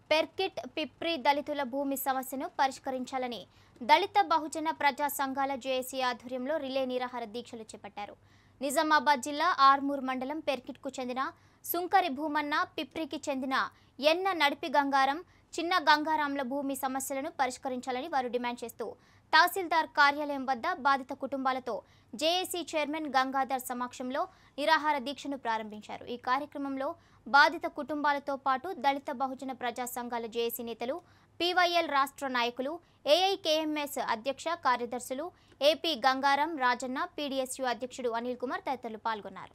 పెర్కిట్ పిప్రి దళితుల భూమి సమస్యను పరిష్కరించాలని దళిత బహుజన ప్రజా సంఘాల జేఏసీ ఆధ్వర్యంలో రిలే నిరాహార దీక్షలు చేపట్టారు నిజామాబాద్ జిల్లా ఆర్మూర్ మండలం పెర్కిట్కు చెందిన సుంకరి భూమన్న పిప్రికి చెందిన ఎన్న నడిపి గంగారం చిన్న గంగారాంల భూమి సమస్యలను పరిష్కరించాలని వారు డిమాండ్ చేస్తూ తహసీల్దార్ కార్యాలయం వద్ద బాధిత కుటుంబాలతో జేఏసీ చైర్మన్ గంగాధర్ సమక్షంలో నిరాహార దీక్షను ప్రారంభించారు ఈ కార్యక్రమంలో బాధిత కుటుంబాలతో పాటు దళిత బహుజన ప్రజా సంఘాల జేఏసీ నేతలు పీవైఎల్ రాష్ట్ర నాయకులు ఏఐకేఎంఎస్ అధ్యక్ష కార్యదర్శులు ఏపీ గంగారం రాజన్న పీడీఎస్యు అధ్యక్షుడు అనిల్ కుమార్ తదితరులు పాల్గొన్నారు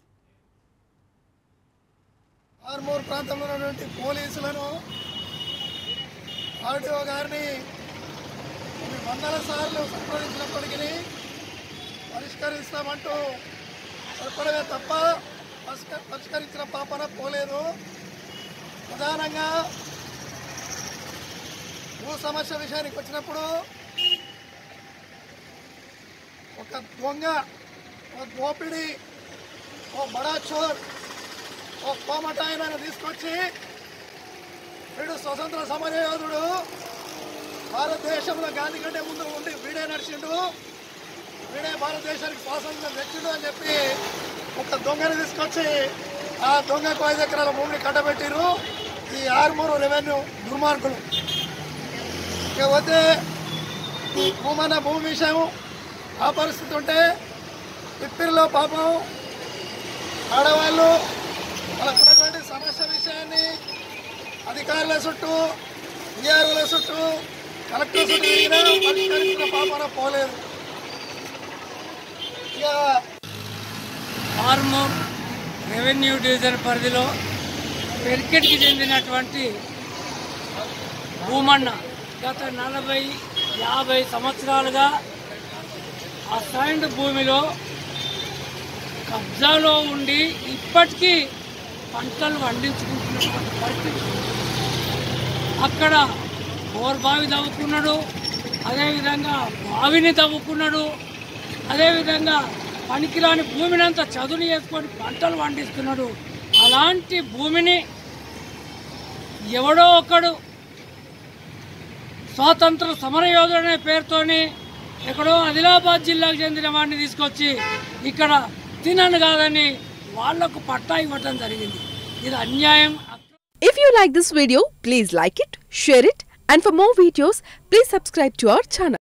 ఆర్మూర్ ప్రాంతంలో ఉన్నటువంటి పోలీసులను ఆర్డీఓ గారిని కొన్ని వందల సార్లు సంప్రదించినప్పటికీ పరిష్కరిస్తామంటూ చెప్పడమే తప్ప పరిష్క- పరిష్కరించిన పాపన పోలేదు ప్రధానంగా భూ సమస్య విషయానికి వచ్చినప్పుడు ఒక దొంగ ఒక దోపిడి ఓ బడా చోర్ ఓ కోమటాయనను తీసుకొచ్చి వీడు స్వతంత్ర సమరయోధుడు భారతదేశంలో గాంధీ కంటే ముందు ఉండి వీడే నడిచిండు వీడే భారతదేశానికి స్వాతంత్రం తెచ్చిండు అని చెప్పి ఒక దొంగని తీసుకొచ్చి ఆ దొంగకు ఐదు ఎకరాల భూమిని కట్టబెట్టిరు ఈ ఆరుమూరు రెవెన్యూ దుర్మార్గులు ఇక పోతే భూమన్న భూమి విషయం ఆ పరిస్థితి ఉంటే పిప్పిరిలో పాపం ఆడవాళ్ళు వాళ్ళకు ఉన్నటువంటి సమస్య విషయాన్ని అధికారుల చుట్టూ విఆర్ఓల చుట్టూ కలెక్టర్ చుట్టూ తిరిగినా పరిష్కరించిన పాపన పోలేదు ఇక ఆర్మూర్ రెవెన్యూ డివిజన్ పరిధిలో పెరికెట్కి చెందినటువంటి భూమన్న గత నలభై యాభై సంవత్సరాలుగా అసైన్డ్ భూమిలో కబ్జాలో ఉండి ఇప్పటికీ పంటలు పండించుకుంటున్నటువంటి పరిస్థితి అక్కడ బోర్బావి తవ్వుకున్నాడు అదేవిధంగా బావిని తవ్వుకున్నాడు అదేవిధంగా పనికిరాని భూమిని అంతా చదును చేసుకొని పంటలు పండిస్తున్నాడు అలాంటి భూమిని ఎవడో ఒకడు స్వాతంత్ర సమరయోధుడు అనే పేరుతోని ఎక్కడో ఆదిలాబాద్ జిల్లాకు చెందిన వాడిని తీసుకొచ్చి ఇక్కడ తినను కాదని వాళ్లకు పట్టా ఇవ్వటం జరిగింది ఇది అన్యాయం If you like this video, please like it, share it, and for more videos, please subscribe to our channel.